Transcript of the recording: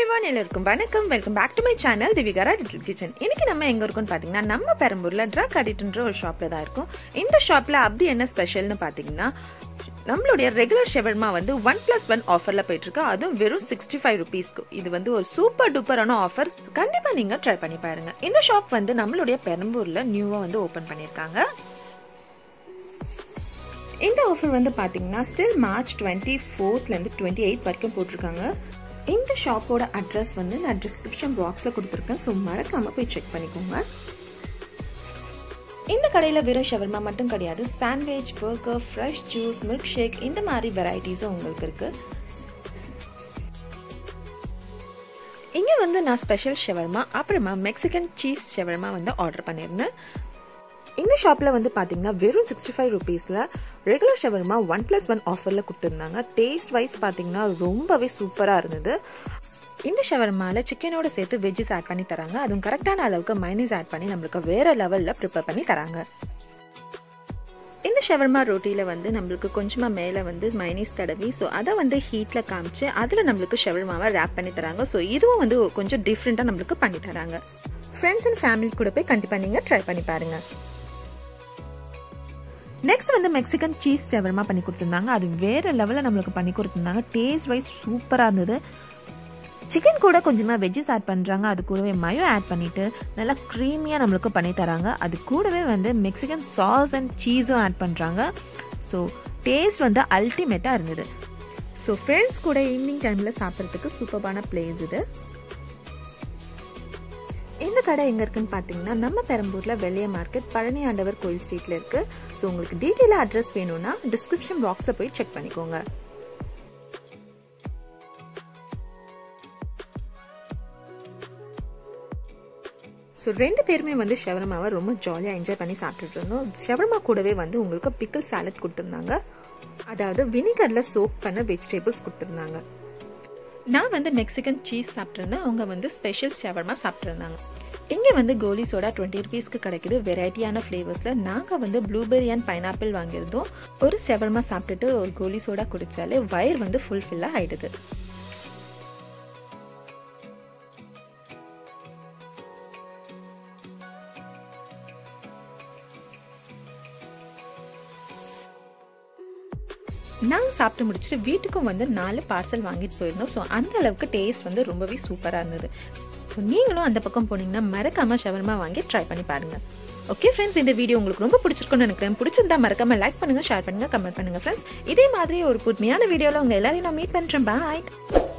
everyone எல்லாருக்கும் வணக்கம் welcome back to my channel திவிகாரா லிட்டில் கிச்சன் இன்னைக்கு நம்ம எங்க இருக்கோம்னு பாத்தீங்கன்னா நம்ம பெரம்பூர்ல ட்ரக் அடிட்ன்ற ஒரு ஷாப்ல தான் இருக்கும் இந்த ஷாப்ல அப்படி என்ன ஸ்பெஷல்னு பாத்தீங்கன்னா நம்மளுடைய ரெகுலர் ஷெவர்மா வந்து ஒன் பிளஸ் ஒன் ஆஃபர்ல போயிட்டு இருக்கு அதுவும் வெறும் சிக்ஸ்டி ஃபைவ் ருபீஸ்க்கு இது வந்து ஒரு சூப்பர் டூப்பரான ஆஃபர் கண்டிப்பா நீங்க ட்ரை பண்ணி பாருங்க இந்த ஷாப் வந்து நம்மளுடைய பெரம்பூர்ல நியூவா வந்து ஓபன் பண்ணிருக்காங்க இந்த ஆஃபர் வந்து பார்த்தீங்கன்னா ஸ்டில் மார்ச் டுவெண்ட்டி ஃபோர்த்லேருந்து டுவெண்ட்டி எயிட் வரைக்கும் போட்டிருக்காங்க இந்த ஷாப்போட அட்ரஸ் வந்து நான் டிஸ்கிரிப்ஷன் பாக்ஸில் கொடுத்துருக்கேன் ஸோ மறக்காமல் போய் செக் பண்ணிக்கோங்க இந்த கடையில் வெறும் ஷவர்மா மட்டும் கிடையாது sandwich burger fresh juice milkshake இந்த மாதிரி வெரைட்டிஸும் உங்களுக்கு இருக்கு இங்கே வந்து நான் ஸ்பெஷல் ஷவர்மா அப்புறமா மெக்சிகன் சீஸ் ஷவர்மா வந்து ஆர்டர் பண்ணியிருந்தேன் இந்த ஷாப்பில் வந்து பார்த்தீங்கன்னா வெறும் சிக்ஸ்டி ஃபைவ் ருபீஸில் regular shawarma one plus one ஆஃபரில் கொடுத்துருந்தாங்க டேஸ்ட் வைஸ் பார்த்தீங்கன்னா ரொம்பவே சூப்பராக இருந்தது இந்த ஷவர்மாவில் சிக்கனோட சேர்த்து வெஜ்ஜஸ் ஆட் பண்ணி தராங்க அதுவும் கரெக்டான அளவுக்கு மைனஸ் ஆட் பண்ணி நம்மளுக்கு வேறு லெவலில் ப்ரிப்பேர் பண்ணி தராங்க இந்த ஷவர்மா ரொட்டியில் வந்து நம்மளுக்கு கொஞ்சமாக மேலே வந்து மைனீஸ் தடவி ஸோ அதை வந்து ஹீட்டில் காமிச்சு அதில் நம்மளுக்கு ஷவர்மாவை ரேப் பண்ணி தராங்க ஸோ இதுவும் வந்து கொஞ்சம் டிஃப்ரெண்ட்டாக நம்மளுக்கு பண்ணி தராங்க ஃப்ரெண்ட்ஸ் அண்ட் ஃபேமிலி கூட போய் கண்டிப்பாக நீங்கள் ட்ரை பண்ணி பாருங்கள் நெக்ஸ்ட் வந்து மெக்சிகன் சீஸ் செவரமா பண்ணி கொடுத்துருந்தாங்க அது வேற லெவலில் நம்மளுக்கு பண்ணி கொடுத்துருந்தாங்க டேஸ்ட் வைஸ் சூப்பராக இருந்தது சிக்கன் கூட கொஞ்சமாக வெஜ்ஜஸ் ஆட் பண்ணுறாங்க அது கூடவே மயோ ஆட் பண்ணிவிட்டு நல்லா க்ரீமியாக நம்மளுக்கு பண்ணி தராங்க அது கூடவே வந்து மெக்சிகன் சாஸ் அண்ட் சீஸும் ஆட் பண்ணுறாங்க ஸோ டேஸ்ட் வந்து அல்டிமேட்டாக இருந்தது ஸோ ஃப்ரெண்ட்ஸ் கூட ஈவினிங் டைமில் சாப்பிட்றதுக்கு சூப்பரான பிளேஸ் இது இந்த கடை எங்கே இருக்குன்னு பார்த்தீங்கன்னா நம்ம பெரம்பூரில் வெள்ளைய மார்க்கெட் பழனி ஆண்டவர் கோயில் ஸ்ட்ரீட்டில் இருக்குது ஸோ உங்களுக்கு டீட்டெயிலாக அட்ரஸ் வேணும்னா டிஸ்கிரிப்ஷன் பாக்ஸில் போய் செக் பண்ணிக்கோங்க ஸோ ரெண்டு பேருமே வந்து ஷவர்மாவை ரொம்ப ஜாலியாக என்ஜாய் பண்ணி சாப்பிட்டுட்டு இருந்தோம் ஷவர்மா கூடவே வந்து உங்களுக்கு பிக்கிள் சாலட் கொடுத்துருந்தாங்க அதாவது வினிகரில் சோப் பண்ண வெஜிடபிள்ஸ் கொடுத்துருந்தாங்க நான் வந்து மெக்சிகன் சீஸ் சாப்பிட்ருந்தேன் அவங்க வந்து ஸ்பெஷல் ஷவர்மா சாப்பிட்ருந்தாங்க இங்கே வந்து கோலி சோடா டுவெண்ட்டி ருபீஸ்க்கு கிடைக்குது வெரைட்டியான ஃப்ளேவர்ஸில் நாங்கள் வந்து ப்ளூபெரி அண்ட் பைனாப்பிள் வாங்கியிருந்தோம் ஒரு ஷவர்மா சாப்பிட்டுட்டு ஒரு கோலி சோடா குடித்தாலே வயிறு வந்து ஃபுல்ஃபில்லாக ஆகிடுது நாங்கள் சாப்பிட்டு முடிச்சுட்டு வீட்டுக்கும் வந்து நாலு பார்சல் வாங்கிட்டு போயிருந்தோம் ஸோ அந்த அளவுக்கு டேஸ்ட் வந்து ரொம்பவே சூப்பராக இருந்தது ஸோ நீங்களும் அந்த பக்கம் போனீங்கன்னா மறக்காம ஷவர்மா வாங்கி ட்ரை பண்ணி பாருங்க ஓகே ஃப்ரெண்ட்ஸ் இந்த வீடியோ உங்களுக்கு ரொம்ப பிடிச்சிருக்கும்னு நினைக்கிறேன் பிடிச்சிருந்தா மறக்காம லைக் பண்ணுங்க ஷேர் பண்ணுங்க கமெண்ட் பண்ணுங்க ஃப்ரெண்ட்ஸ் இதே மாதிரி ஒரு புதுமையான வீடியோவில் உங்க எல்லாரையும் நான் மீட் பண்ணுறேன் பாய்